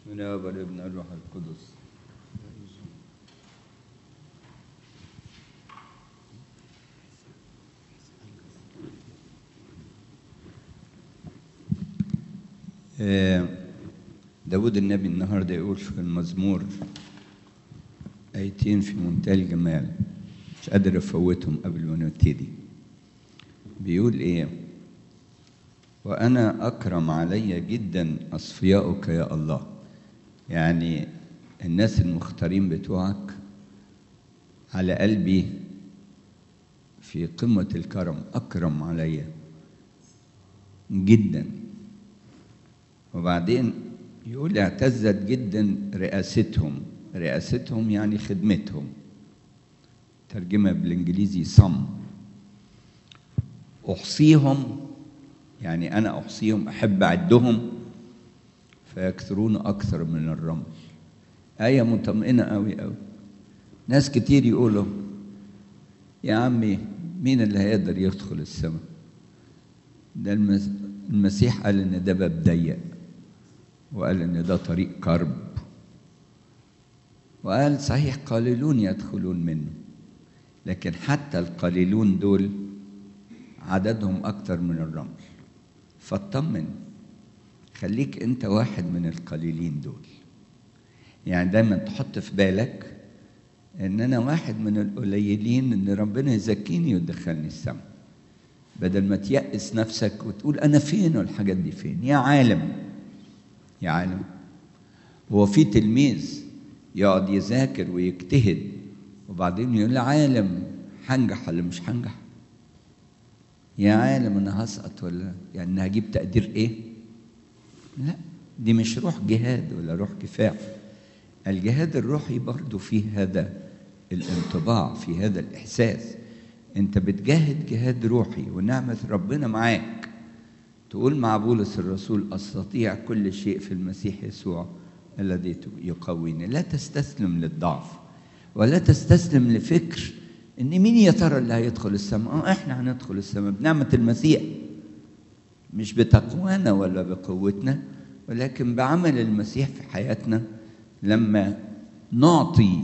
بسم الله والابن الروح القدس آه، داود النبي النهارده يقول في المزمور آيتين في منتهى الجمال مش قادر أفوتهم قبل ما نبتدي بيقول إيه وأنا أكرم علي جدا أصفياؤك يا الله يعني الناس المختارين بتوعك على قلبي في قمة الكرم أكرم علي جدا وبعدين يقول اعتزت جدا رئاستهم رئاستهم يعني خدمتهم ترجمة بالإنجليزي صم أحصيهم يعني أنا أحصيهم أحب أعدهم فيكثرون أكثر من الرمل آية مطمئنة أوي أوي ناس كتير يقولوا يا عمي مين اللي هيقدر يدخل السماء ده المسيح قال إن ده باب ضيق وقال إن ده طريق كرب وقال صحيح قليلون يدخلون منه لكن حتى القليلون دول عددهم أكثر من الرمل فاطمن خليك أنت واحد من القليلين دول يعني دايما تحط في بالك ان انا واحد من القليلين ان ربنا يزكيني ويدخلني السماء بدل ما تيأس نفسك وتقول انا فين والحاجات دي فين يا عالم يا عالم هو في تلميذ يقعد يذاكر ويجتهد وبعدين يقول عالم هنجح ولا مش هنجح يا عالم انا هسقط ولا يعني هجيب تقدير ايه لا دي مش روح جهاد ولا روح كفاح الجهاد الروحي برضو فيه هذا الانطباع في هذا الإحساس أنت بتجاهد جهاد روحي ونعمة ربنا معاك تقول مع بولس الرسول أستطيع كل شيء في المسيح يسوع الذي يقويني لا تستسلم للضعف ولا تستسلم لفكر ان مين يا ترى اللي هيدخل السماء اه احنا هندخل السماء بنعمه المسيح مش بتقوانا ولا بقوتنا ولكن بعمل المسيح في حياتنا لما نعطي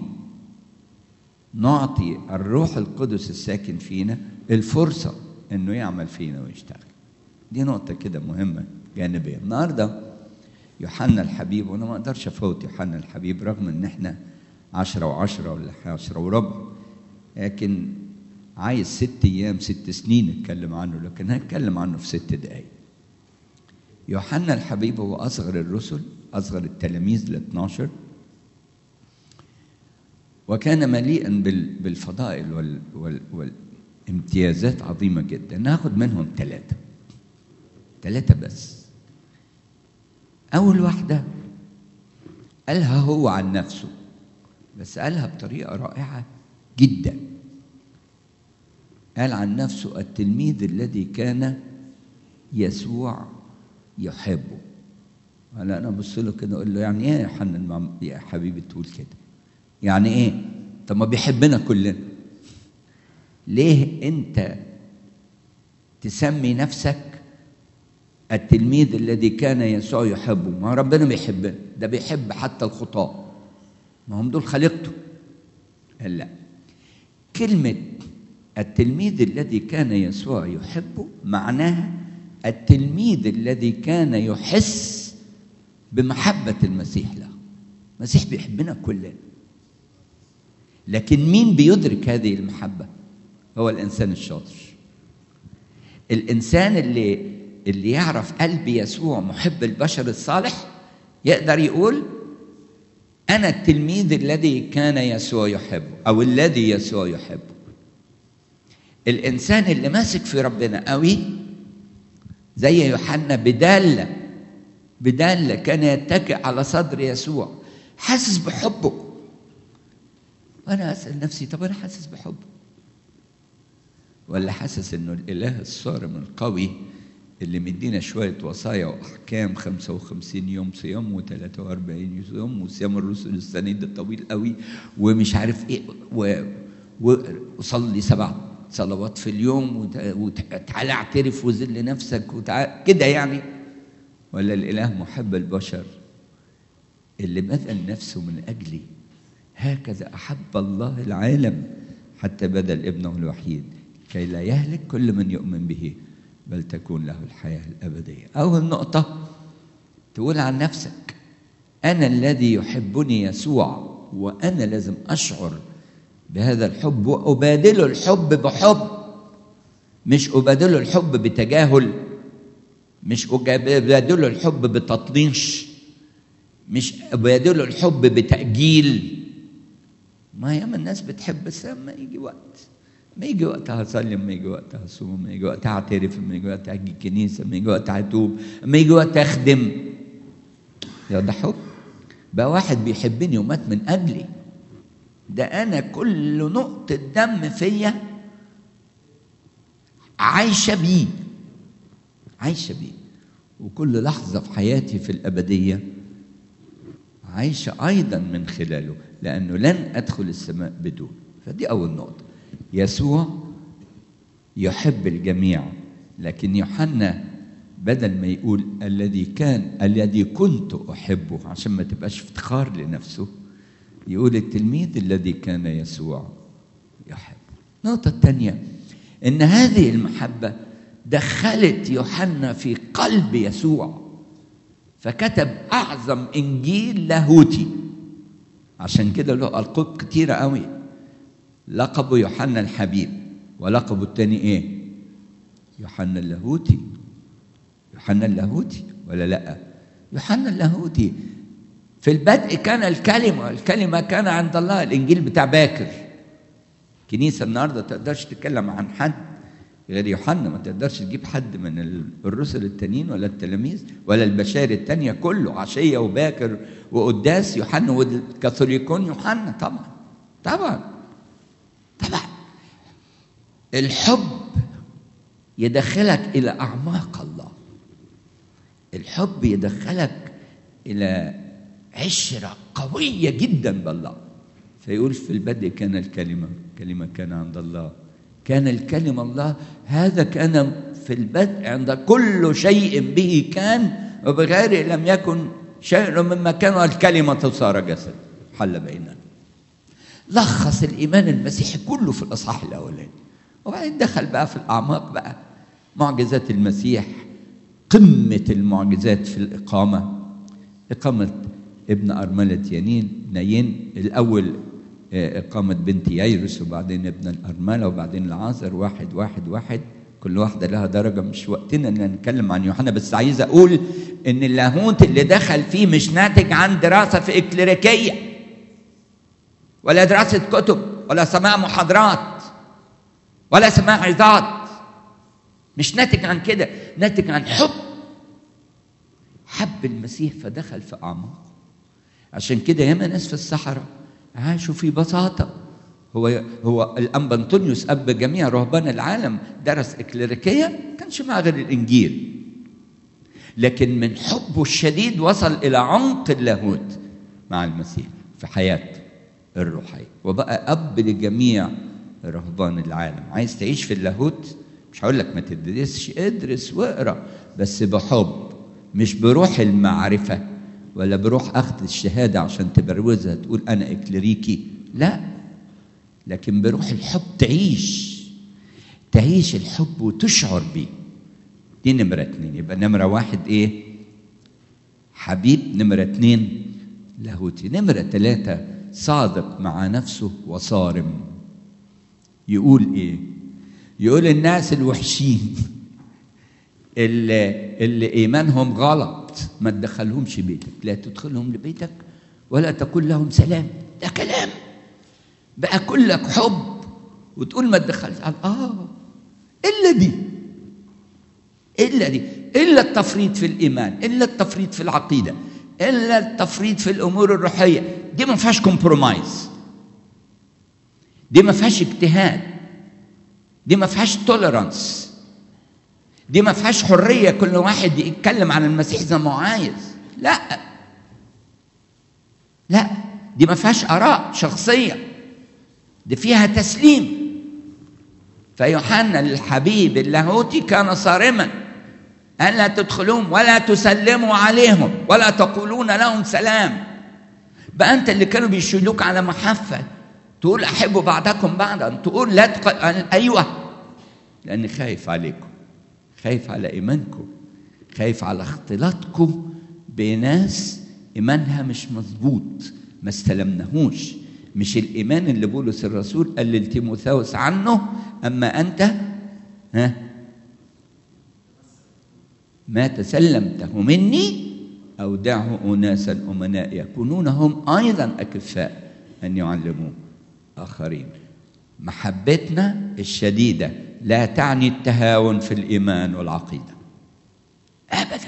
نعطي الروح القدس الساكن فينا الفرصة انه يعمل فينا ويشتغل دي نقطة كده مهمة جانبية النهاردة يوحنا الحبيب وانا ما اقدرش افوت يوحنا الحبيب رغم ان احنا عشرة وعشرة ولا عشرة وربع لكن عايز ست ايام ست سنين نتكلم عنه لكن هنتكلم عنه في ست دقايق يوحنا الحبيب هو اصغر الرسل اصغر التلاميذ ال 12 وكان مليئا بالفضائل وال وال والامتيازات عظيمة جدا ناخد منهم ثلاثة ثلاثة بس أول واحدة قالها هو عن نفسه بس قالها بطريقة رائعة جدا قال عن نفسه التلميذ الذي كان يسوع يحبه هلا انا ابص له كده اقول له يعني ايه يا حنان يا حبيبي تقول كده يعني ايه طب ما بيحبنا كلنا ليه انت تسمي نفسك التلميذ الذي كان يسوع يحبه ما ربنا بيحبنا ده بيحب حتى الخطاة ما هم دول خليقته قال لا كلمة التلميذ الذي كان يسوع يحبه معناها التلميذ الذي كان يحس بمحبة المسيح له المسيح بيحبنا كلنا لكن مين بيدرك هذه المحبة هو الإنسان الشاطر الإنسان اللي اللي يعرف قلب يسوع محب البشر الصالح يقدر يقول أنا التلميذ الذي كان يسوع يحبه أو الذي يسوع يحبه الإنسان اللي ماسك في ربنا قوي زي يوحنا بدالة بدالة كان يتكئ على صدر يسوع حاسس بحبه وأنا أسأل نفسي طب أنا حاسس بحبه ولا حاسس إنه الإله الصارم القوي اللي مدينا شوية وصايا وأحكام 55 يوم صيام و43 يوم وصيام الرسل السنة ده طويل قوي ومش عارف إيه و... وصلي سبع صلوات في اليوم وتعالى اعترف وذل نفسك وتعالى كده يعني ولا الإله محب البشر اللي بذل نفسه من أجلي هكذا أحب الله العالم حتى بذل ابنه الوحيد كي لا يهلك كل من يؤمن به بل تكون له الحياة الأبدية أول نقطة تقول عن نفسك أنا الذي يحبني يسوع وأنا لازم أشعر بهذا الحب وأبادله الحب بحب مش أبادله الحب بتجاهل مش أبادله الحب بتطنيش مش أبادله الحب بتأجيل ما ياما الناس بتحب بس لما يجي وقت ما يجي وقت هصلي ما يجي وقت هصوم ما يجي وقت هعترف ما يجي وقت هاجي الكنيسة ما يجي وقت هتوب ما يجي وقت أخدم يا ده حب بقى واحد بيحبني ومات من أجلي ده أنا كل نقطة دم فيا عايشة بيه عايشة بيه وكل لحظة في حياتي في الأبدية عايشة أيضا من خلاله لأنه لن أدخل السماء بدون فدي أول نقطة يسوع يحب الجميع لكن يوحنا بدل ما يقول الذي كان الذي كنت أحبه عشان ما تبقاش افتخار لنفسه يقول التلميذ الذي كان يسوع يحب النقطة الثانية إن هذه المحبة دخلت يوحنا في قلب يسوع فكتب أعظم إنجيل لاهوتي عشان كده له ألقاب كتيرة قوي لقبه يوحنا الحبيب ولقبه الثاني إيه؟ يوحنا اللاهوتي يوحنا اللاهوتي ولا لأ؟ يوحنا اللاهوتي في البدء كان الكلمة الكلمة كان عند الله الإنجيل بتاع باكر كنيسة النهاردة تقدرش تتكلم عن حد غير يوحنا ما تقدرش تجيب حد من الرسل التانيين ولا التلاميذ ولا البشائر التانية كله عشية وباكر وقداس يوحنا والكاثوليكون يوحنا طبعا طبعا طبعا الحب يدخلك إلى أعماق الله الحب يدخلك إلى عشرة قوية جدا بالله فيقول في البدء كان الكلمة الكلمة كان عند الله كان الكلمة الله هذا كان في البدء عند كل شيء به كان وبغيره لم يكن شيء مما كان الكلمة صار جسد حل بيننا لخص الإيمان المسيحي كله في الأصحاح الأولاني وبعدين دخل بقى في الأعماق بقى معجزات المسيح قمة المعجزات في الإقامة إقامة ابن أرملة ينين نايين الأول إقامة بنت ييرس وبعدين ابن الأرملة وبعدين العازر واحد واحد واحد كل واحدة لها درجة مش وقتنا إن نتكلم عن يوحنا بس عايز أقول إن اللاهوت اللي دخل فيه مش ناتج عن دراسة في إكليريكية ولا دراسة كتب ولا سماع محاضرات ولا سماع عظات مش ناتج عن كده ناتج عن حب حب المسيح فدخل في أعماقه عشان كده ياما ناس في الصحراء عاشوا في بساطة هو هو الأنبا أنطونيوس أب جميع رهبان العالم درس إكليريكية كانش معاه غير الإنجيل لكن من حبه الشديد وصل إلى عمق اللاهوت مع المسيح في حياته الروحية وبقى أب لجميع رهبان العالم عايز تعيش في اللاهوت مش هقول لك ما تدرسش ادرس واقرا بس بحب مش بروح المعرفة ولا بروح أخذ الشهادة عشان تبروزها تقول أنا إكليريكي لا لكن بروح الحب تعيش تعيش الحب وتشعر بيه دي نمرة اتنين يبقى نمرة واحد إيه حبيب نمرة اتنين لاهوتي نمرة ثلاثة صادق مع نفسه وصارم يقول إيه يقول الناس الوحشين اللي, اللي إيمانهم غلط ما تدخلهمش بيتك لا تدخلهم لبيتك ولا تقول لهم سلام ده كلام بقى كلك حب وتقول ما تدخلش اه الا دي الا دي الا التفريط في الايمان الا التفريط في العقيده الا التفريط في الامور الروحيه دي ما فيهاش كومبرومايز دي ما فيهاش اجتهاد دي ما فيهاش توليرانس دي ما فيهاش حريه كل واحد يتكلم عن المسيح زي ما هو عايز لا لا دي ما فيهاش اراء شخصيه دي فيها تسليم فيوحنا الحبيب اللاهوتي كان صارما ألا تدخلون ولا تسلموا عليهم ولا تقولون لهم سلام بقى انت اللي كانوا بيشيلوك على محفه تقول احبوا بعضكم بعضا تقول لا تق... ايوه لاني خايف عليكم خايف على ايمانكم خايف على اختلاطكم بناس ايمانها مش مظبوط ما استلمناهوش مش الايمان اللي بولس الرسول قال لتيموثاوس عنه اما انت ها ما تسلمته مني اودعه اناسا امناء يكونون هم ايضا اكفاء ان يعلموا اخرين محبتنا الشديده لا تعني التهاون في الايمان والعقيده ابدا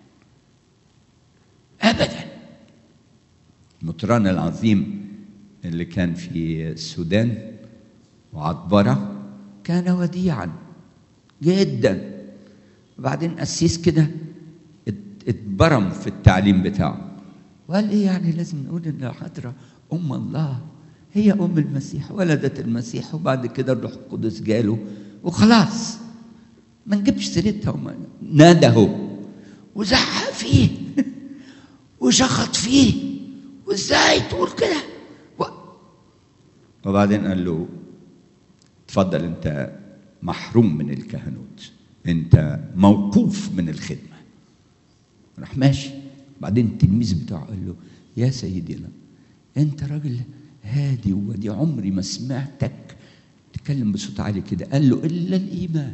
ابدا المطران العظيم اللي كان في السودان وعطبرة كان وديعا جدا وبعدين قسيس كده اتبرم في التعليم بتاعه وقال ايه يعني لازم نقول ان الحضرة ام الله هي ام المسيح ولدت المسيح وبعد كده الروح القدس جاله وخلاص ما نجيبش سيرتها وما ناده وزعق فيه وشخط فيه وازاي تقول كده و... وبعدين قال له اتفضل انت محروم من الكهنوت انت موقوف من الخدمه راح ماشي بعدين التلميذ بتاعه قال له يا سيدنا انت راجل هادي ودي عمري ما سمعتك تتكلم بصوت عالي كده قال له الا الايمان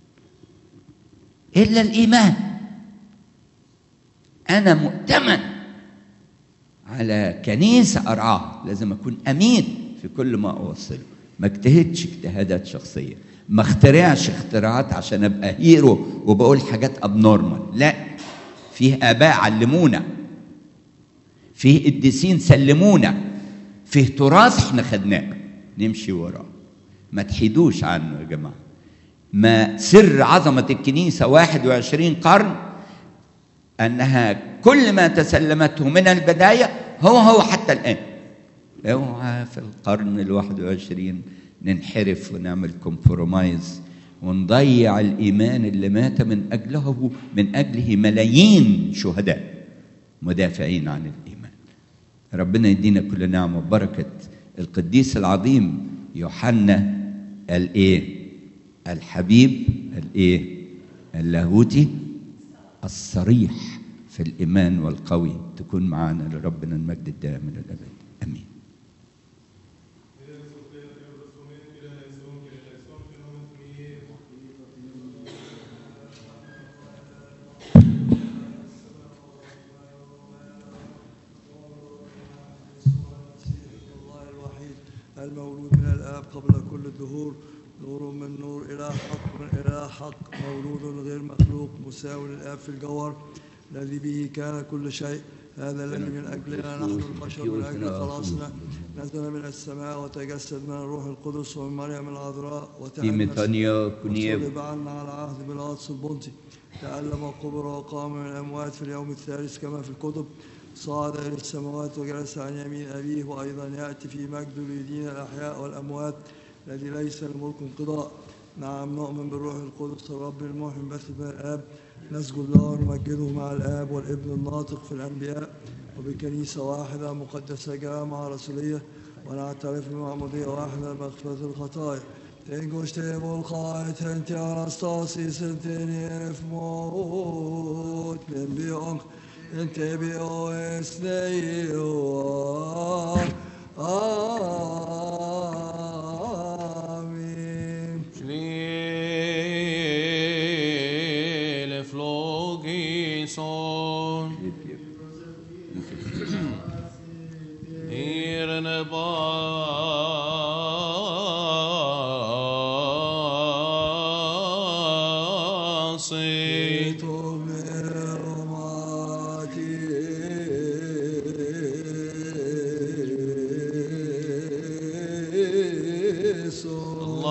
الا الايمان انا مؤتمن على كنيسه ارعاها لازم اكون امين في كل ما اوصله ما اجتهدش اجتهادات شخصيه ما اخترعش اختراعات عشان ابقى هيرو وبقول حاجات ابنورمال لا فيه اباء علمونا فيه قديسين سلمونا فيه تراث احنا خدناه نمشي وراه ما تحيدوش عنه يا جماعه ما سر عظمه الكنيسه 21 قرن انها كل ما تسلمته من البدايه هو هو حتى الان اوعى في القرن الواحد وعشرين ننحرف ونعمل كومبرومايز ونضيع الايمان اللي مات من اجله من اجله ملايين شهداء مدافعين عن الايمان ربنا يدينا كل نعمه وبركه القديس العظيم يوحنا الايه الحبيب الايه اللاهوتي الصريح في الايمان والقوي تكون معنا لربنا المجد الدائم الى الابد امين الله الوحيد المولود من الآب قبل كل الدهور نور من نور إله حق من إله حق مولود غير مخلوق مساو للآب في الجوهر الذي به كان كل شيء هذا الذي من أجلنا نحن البشر من أجل خلاصنا نزل من السماء وتجسد من الروح القدس ومن مريم العذراء وتعب تيميثانيو كونييف وصلب عنا على عهد بيلاطس البنطي تألم وقبر وقام من الأموات في اليوم الثالث كما في الكتب صعد إلى السماوات وجلس عن يمين أبيه وأيضا يأتي في مجد ليدين الأحياء والأموات الذي ليس الملك انقضاء نعم نؤمن بالروح القدس الرب المحيي بث من الآب نسجد له ونمجده مع الآب والابن الناطق في الأنبياء وبكنيسة واحدة مقدسة جامعة رسولية ونعترف بمعمودية واحدة مغفرة الخطايا Tengoštemo lhajten ti anastasis en tenef mot men biong en te bio esneio Amen. Schnele flogison Irne basi